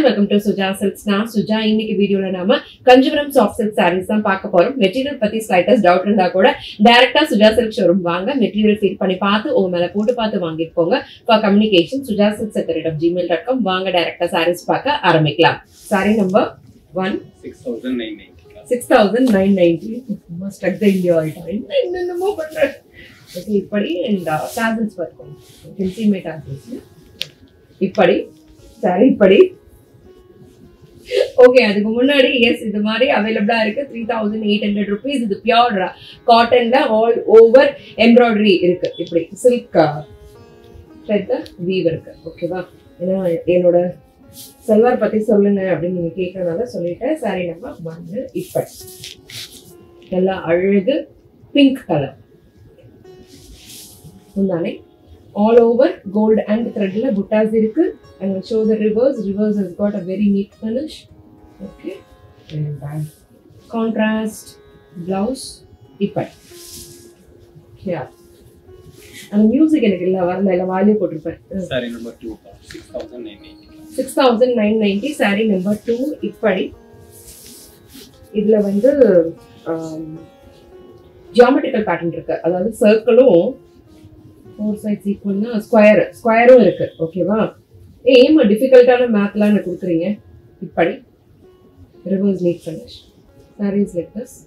Welcome to Suja silks நான் சுஜா இன்னைக்கு வீடியோல நாம கஞ்சிபுரம் சாஃப்ட் சில்க் சாரீஸ் தான் பார்க்க போறோம் மெட்டீரியல் பத்தி ஸ்லைட்டஸ் டவுட் இருந்தா கூட டைரக்டா சுஜா சில்க் ஷோரூம் வாங்க மெட்டீரியல் ஃபீல் பண்ணி பார்த்து உங்க மேல போட்டு பார்த்து வாங்கிட்டு போங்க for communication Suja silk secret of Gmail dot com வாங்க டைரக்டா சாரீஸ் பார்க்க ஆரம்பிக்கலாம் saree number one six thousand nine ninety six thousand nine ninety stuck the India ஆயிட்டா என்னென்னமோ பண்றேன் ஓகே இப்படி அண்ட் டாசல்ஸ் பார்த்துக்கோங்க கன்சியூமே டாசல்ஸ் இப்படி சரி இப்படி ஓகே அதுக்கு முன்னாடி எஸ் இது மாதிரி அவைலபிளா இருக்கு three thousand eight hundred rupees இது பியோர் காட்டன்ல ஆல் ஓவர் எம்ப்ராய்டரி இருக்கு இப்படி சில்க் த்ரெட் வீவ் இருக்கு ஓகேவா ஏன்னா என்னோட செல்வார் பத்தி சொல்லுங்க அப்படின்னு நீங்க கேட்கறதுனால சொல்லிட்டேன் சாரி நம்பர் ஒன்று இப்படி நல்லா அழகு பிங்க் கலர் முந்தானே ஆல் ஓவர் கோல்ட் அண்ட் த்ரெட்ல புட்டாஸ் இருக்கு and show the reverse reverse has got a very neat finish okay contrast blouse இப்படி யா அந்த மியூசிக் எனக்கு இல்லை வரல இல்லை வால்யூ போட்டிருப்பேன் saree number two six thousand nine ninety six thousand nine ninety saree number two இப்படி இதுல வந்து ஜியாமெட்ரிக்கல் பேட்டர்ன் இருக்கு அதாவது சர்க்கிளும் ஃபோர் சைட்ஸ் ஈக்குவல்னா ஸ்கொயர் ஸ்கொயரும் இருக்கு ஓகேவா ஏமா டிஃபிகல்ட்டான மேத்லாம் எனக்கு கொடுக்குறீங்க இப்படி reverse neat finish sarees like this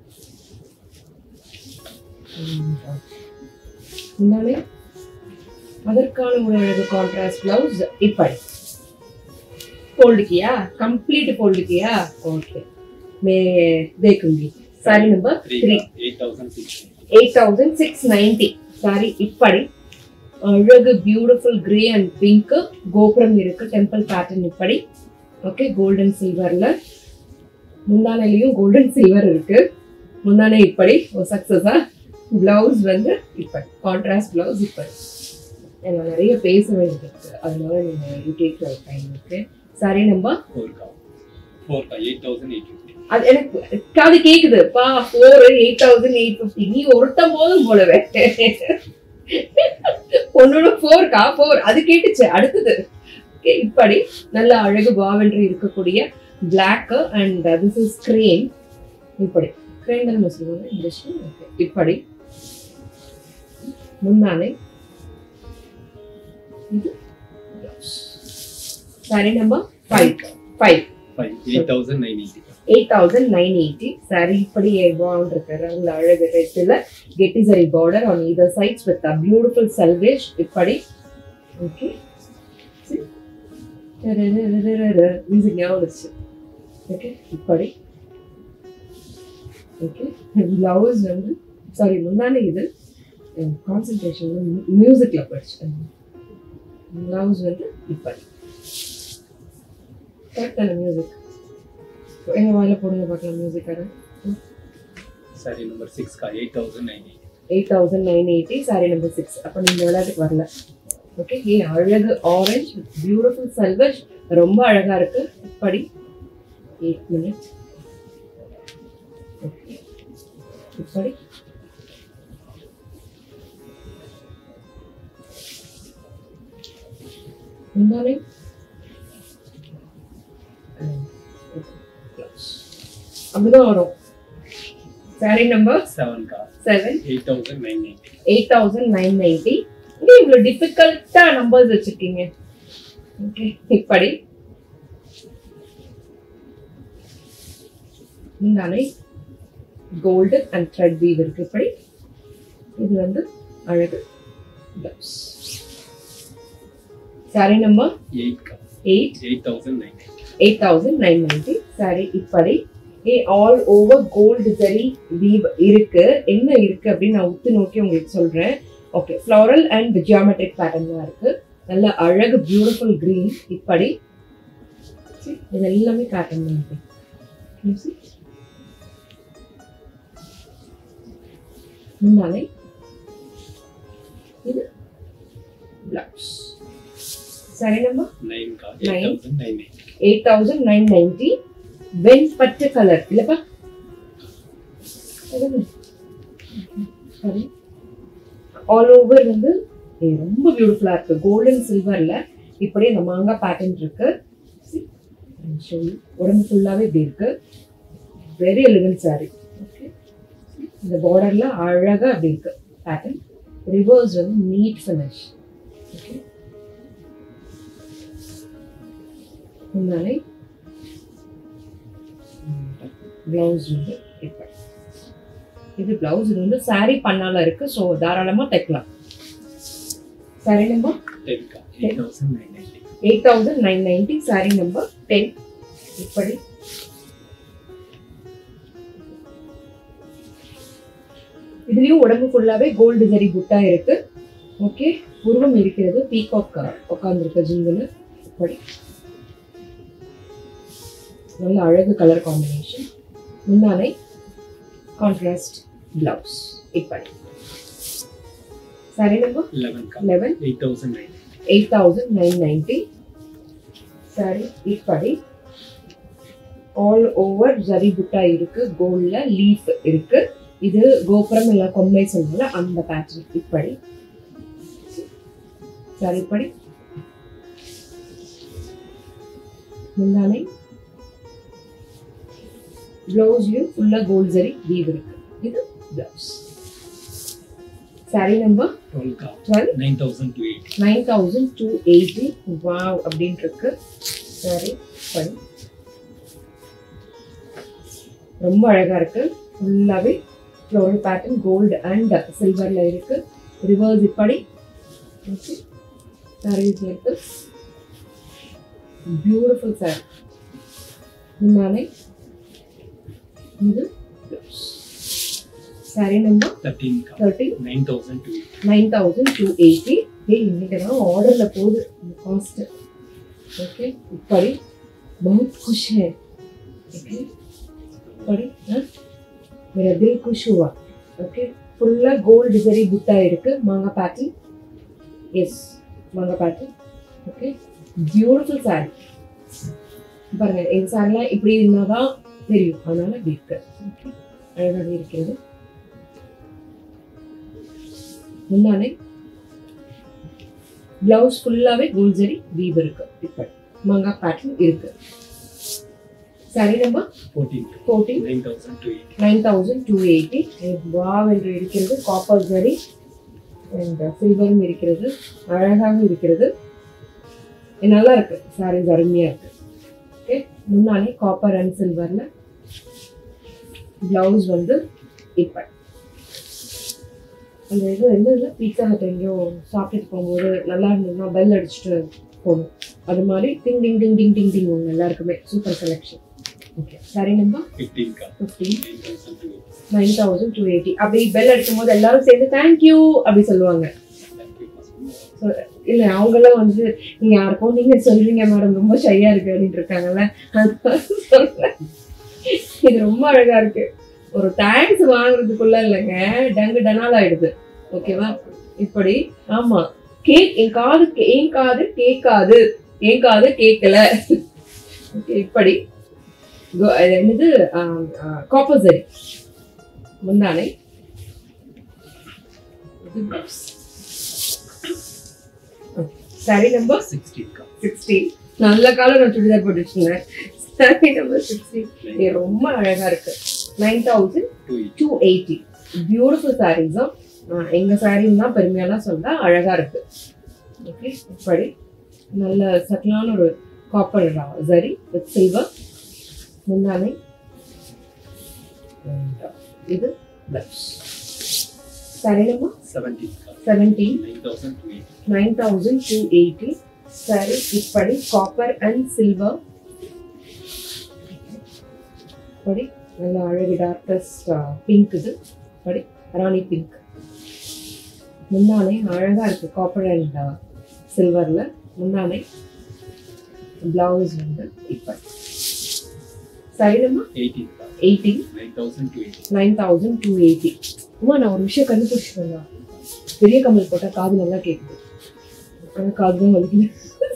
முன்னாலே அதற்கான ஒரு அழகு கான்ட்ராஸ்ட் பிளவுஸ் இப்படி फोल्ड किया कंप्लीट फोल्ड किया ओके मैं देखूंगी saree number three three eight thousand six eight thousand six ninety saree இப்படி அழகு பியூட்டிஃபுல் கிரே அண்ட் பிங்க் கோபுரம் இருக்கு டெம்பிள் பேட்டர்ன் இப்படி ஓகே கோல்டன் சில்வர்ல முந்தானையிலையும் கோல்டன் சில்வர் இருக்கு முந்தானை இப்படி ஒரு சக்சஸா பிளவுஸ் வந்து இப்படி கான்ட்ராஸ்ட் பிளவுஸ் இப்படி எனக்கு நிறைய பேச வேண்டியது இருக்கு அதனால நீங்க you take your time okay saree number four கா ஃபோர் கா எயிட் தௌசண்ட் எயிட் ஃபிஃப்டி அது எனக்கு காது கேக்குது பா four eight thousand eight fifty நீ ஒருத்தன் போதும் போலவே ஒன்னொன்னு ஃபோர் கா ஃபோர் அது கேட்டுச்சு அடுத்தது Okay, இப்படி நல்ல அழகு வாவென்று இருக்கக்கூடிய black and this is crane இப்படி கிரேன் தானே சொல்லுவாங்க இங்கிலீஷ் Okay, இப்படி முன்னானை இது saree number five five five eight thousand nine eighty eight thousand nine eighty saree இப்படி எவான் இருக்கிற அந்த அழகு ரெட்டில் கெட்டிசரி border on either sides with a beautiful selvage இப்படி ஓகே மியூசிக் ஞாபகம் வந்துச்சு ஓகே இப்படி ஓகே பிளவுஸ் வந்து சாரி முன்னாடி இது கான்சன்ட்ரேஷன் மியூசிக்ல போயிடுச்சு பிளவுஸ் வந்து இப்படி கரெக்டான மியூசிக் எங்க வாயில போடுங்க பார்க்கலாம் மியூசிக்கார சாரி நம்பர் சிக்ஸ் கா eight thousand nine eighty eight thousand nine eighty saree number six அப்போ நீங்க விளையாட்டுக்கு வரல ஓகே ஏ அழகு ஆரஞ்ச் பியூட்டிஃபுல் செல்வஷ் ரொம்ப அழகா இருக்கு இப்படி எயிட் மினிட்ஸ் ஓகே இப்படி முன்னாலே அப்படிதான் வரும் சாரி நம்பர் செவன் கா seven eight thousand nine ninety eight thousand nine ninety இங்கே இவ்வளோ டிஃபிகல்ட்டா நம்பர்ஸ் வச்சிருக்கீங்க ஓகே இப்படி முந்தானை கோல்டு அண்ட் த்ரெட் வீவ் இருக்கு இப்படி இது வந்து அழகு பிளவுஸ் சாரி நம்பர் எயிட் கா eight eight thousand nine ninety eight thousand nine ninety saree இப்படி a all over gold zari weave இருக்கு என்ன இருக்கு அப்படின்னு நான் உத்து நோக்கி உங்களுக்கு சொல்றேன் okay floral and geometric pattern தான் இருக்கு நல்ல அழகு பியூட்டிஃபுல் கிரீன் இப்படி See, இது எல்லாமே பேட்டர்ன் தான் இருக்கு Can you see? முன்னாலே இது பிளவுஸ் சரி நம்ம நைன் கா Nine. Eight thousand nine eighty eight thousand nine ninety வெண் பச்சை கலர் இல்லப்பா சரி ஆல் ஓவர் வந்து ஏய், ரொம்ப பியூட்டிஃபுல்லா இருக்கு கோல்டன் சில்வர்ல இப்படி அந்த மாங்காய் பேட்டர்ன் இருக்கு See? show you. உடம்பு ஃபுல்லாவே இப்படி இருக்கு வெரி எலிகன்ட் saree ஓகே இந்த பார்டர்ல அழகா அப்படி இருக்கு பேட்டர்ன் ரிவர்ஸ் வந்து நீட் ஃபினிஷ் ஓகே முன்னாலே பிளவுஸ் வந்து இப்போ இது பிளவுஸ் இது வந்து saree பண்ணால இருக்கு ஸோ தாராளமா தைக்கலாம் saree நம்பர் டென்க்கா eight thousand nine ninety eight thousand nine ninety saree number ten இப்படி இதுலயும் உடம்பு ஃபுல்லாவே கோல்டு ஜரி புட்டா இருக்கு ஓகே உருவம் இருக்கிறது பீகாக் உட்காந்துருக்க ஜிங்குன்னு இப்படி நல்ல அழகு கலர் காம்பினேஷன் முன்னாலே கான்ட்ராஸ்ட் பிளவுஸ் இப்படி saree நம்பர் லெவன்க்கா eleven eight thousand nine eight thousand nine ninety சரி இப்படி ஆல் ஓவர் ஜரி புட்டா இருக்கு கோல்ட்ல லீஃப் இருக்கு இது கோபுரம் இல்ல கொம்மை சொல்லுவாங்க அந்த பேட்டர்ன் இப்படி சரி இப்படி முந்தானை பிளவுஸ்லயும் ஃபுல்லா கோல்ட் ஜரி வீவ் இருக்கு இது பிளவுஸ் சாரி நம்பர் டுவெல்க்கா twelve nine thousand two eight nine thousand two eighty wow அப்படின்னு இருக்கு சரி ஃபைன் ரொம்ப அழகா இருக்கு ஃபுல்லாவே ஃப்ளோரல் பேட்டர்ன் கோல்டு அண்ட் சில்வர்ல இருக்கு ரிவர்ஸ் இப்படி ஓகே சாரீஸ் இருக்கு பியூட்டிஃபுல் சாரி முன்னாலே இது சாரி நம்பர் தேர்ட்டீன்க்கா thirty nine thousand two eight nine thousand two eighty ஏய் இன்னைக்கு தான் ஆர்டரில் போகுது இந்த காஸ்ட் ஓகே இப்படி बहुत खुश है ओके படி मेरा दिल खुश हुआ ஓகே ஃபுல்லா கோல்டு ஜரி புட்டா இருக்கு மாங்கா பேட்டர்ன் எஸ் மாங்கா பேட்டர்ன் ஓகே பியூட்டிஃபுல் சாரி பாருங்க எங்க சாரிலாம் இப்படி இருந்தாதான் தெரியும் அதனால இப்படி இருக்கு ஓகே அழகாக இருக்கிறது முன்னாலே பிளவுஸ் ஃபுல்லாவே கோல்ட் ஜரி வீவ் இருக்கு இப்ப மாங்கா பேட்டர்ன் இருக்கு சாரி நம்பர் ஃபோர்டீன்க்கு fourteen nine thousand two eight nine thousand two eighty wow என்று இருக்கிறது காப்பர் ஜரி அண்ட் சில்வரும் இருக்கிறது அழகாக இருக்கிறது இது நல்லா இருக்கு சாரீஸ் அருமையா இருக்கு ஓகே முன்னாடி காப்பர் அண்ட் சில்வர்ல பிளவுஸ் வந்து இப்ப அந்த இது என்ன இல்லை பீட்சா ஹட் எங்கேயோ சாப்பிட்டுட்டு போகும்போது நல்லா இருந்ததுன்னா பெல் அடிச்சுட்டு போகணும் அது மாதிரி டிங் டிங் டிங் டிங் டிங் டிங் உங்க எல்லாருக்குமே super selection okay saree number ஃபிஃப்டீன்க்கா fifteen nine thousand two eight nine thousand two eighty அப்படி பெல் அடிக்கும் போது எல்லாரும் சேர்ந்து தேங்க்யூ அப்படி சொல்லுவாங்க இல்ல அவங்கெல்லாம் வந்து நீங்க யாருக்கும் நீங்க சொல்றீங்க மேடம் ரொம்ப ஷையா இருக்கு அப்படின்னு இருக்காங்கல்ல அதனால சொல்றேன். இது ரொம்ப அழகா இருக்கு ஒரு தேங்க்ஸ் வாங்குறதுக்குள்ள இல்லைங்க டங்கு டனால் ஆயிடுது ஓகேவா இப்படி ஆமா கேக் என் காது கே- என் காது கேட்காது என் காது கேட்கல ஓகே இப்படி கோ- அது என்னது காப்பர் சரி முந்தானை இது blouse. சாரி நம்பர் சிக்ஸ்டீன்க்கா சிக்ஸ்டி நல்ல காலம் நான் சுடிதார் போட்டுட்டு இருந்தேன் சாரி நம்பர் சிக்ஸ்டி இது ரொம்ப அழகா இருக்கு nine thousand two eight two eighty beautiful சாரீஸும் எங்க சாரீன்னு தான் பெருமையெல்லாம் சொல்ல அழகா இருக்கு ஓகே இப்படி நல்ல சட்டிலான ஒரு காப்பர் சரி வித் சில்வர் முன்னாலே And, uh, இது பிளவுஸ் சாரி நம்பர் செவன்டீன்க்கா seventeen nine thousand two eight nine thousand two eighty சரி இப்படி காப்பர் அண்ட் சில்வர் இப்படி நல்ல அழகு டார்க்கஸ்ட் பிங்க் இது இப்படி ராணி பிங்க் முன்னாலே அழகா இருக்கு காப்பர் அண்ட் சில்வர்ல முன்னாலே பிளவுஸ் வந்து இப்படி சரி நம்ம எயிட்டீன்க்கா eighteen nine thousand two eight nine thousand two eighty அம்மா நான் ஒரு விஷயம் கண்டுபிடிச்சிட்டேன் பெரிய கமல் போட்டா காது நல்லா கேக்குது ஆனா காது தான் வலிக்குது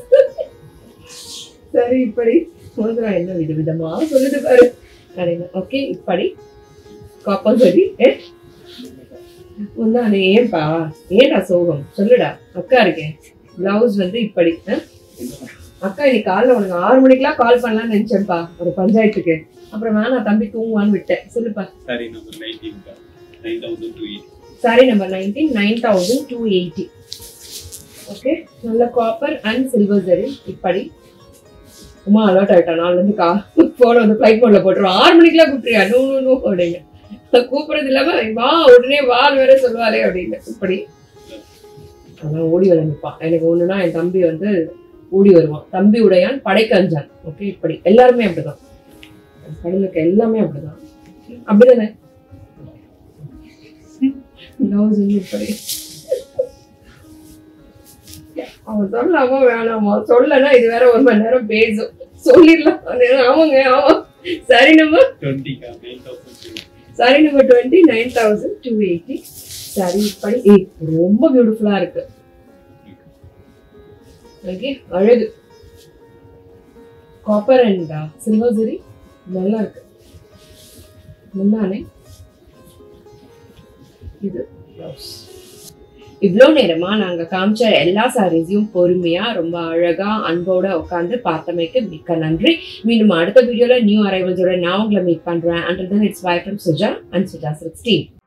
சரி இப்படி மோதிரம் என்ன வித விதமா சொல்லுது பாரு கடையில ஓகே இப்படி காப்பர் சரி முந்தானே ஏன்பா ஏன்டா சோகம் சொல்லுடா அக்கா இருக்கேன் பிளவுஸ் வந்து இப்படி அக்கா இன்னைக்கு காலைல உனக்கு ஆறு மணிக்கெல்லாம் கால் பண்ணலாம்னு நினைச்சேன்ப்பா ஒரு பஞ்சாயத்துக்கு அப்புறம் வேணாம் தம்பி தூங்குவான்னு விட்டேன் சொல்லுப்பா சாரி நம்பர் நைன்டீன்க்கா nine thousand two eight saree number nineteen nine thousand two eighty okay நல்ல காப்பர் அண்ட் சில்வர் ஜரி இப்படி உமா அலர்ட் ஆயிட்டா நாலுலேருந்து கா போன வந்து ஃப்ளைட் மோட்ல போட்டுருவோம் ஆறு மணிக்கெல்லாம் கூப்பிட்டுருயா நூ நூ நூ அப்படின்னு கூப்பிடுறது இல்லாம வா உடனே வால் வேற சொல்லுவாளே அப்படின்னு இப்படி அதான் ஓடி வர நிற்பான் எனக்கு ஒண்ணுனா என் தம்பி வந்து ஓடி வருவான் தம்பி உடையான் படைக்கு அஞ்சான் ஓகே இப்படி எல்லாருமே அப்படிதான் கடலுக்கு எல்லாமே அப்படிதான் அப்படிதானே Blouse வந்து இப்படி அவன் சொல்லாம வேணாமா சொல்லனா இது வேற ஒரு மணி நேரம் பேசும் சொல்லிடலாம் ஆமாங்க ஆமா சரி நம்ம டுவெண்ட்டிக்கா nine thousand two saree number twenty nine thousand two eighty saree இப்படி ஏய், ரொம்ப பியூட்டிஃபுல்லா இருக்கு ஓகே அழகு காப்பர் அண்ட் சில்வர் சரி நல்லா இருக்கு முந்தானே இது பிளவுஸ் இவ்வளோ நேரமா நாங்க காமிச்ச எல்லா சாரீஸையும் பொறுமையா ரொம்ப அழகா அன்போட உட்காந்து பார்த்தமைக்கு மிக்க நன்றி மீண்டும் அடுத்த வீடியோல நியூ அரைவல்ஸோட நான் உங்களை மீட் பண்றேன் and then it's bye from Suja and Suja sixteen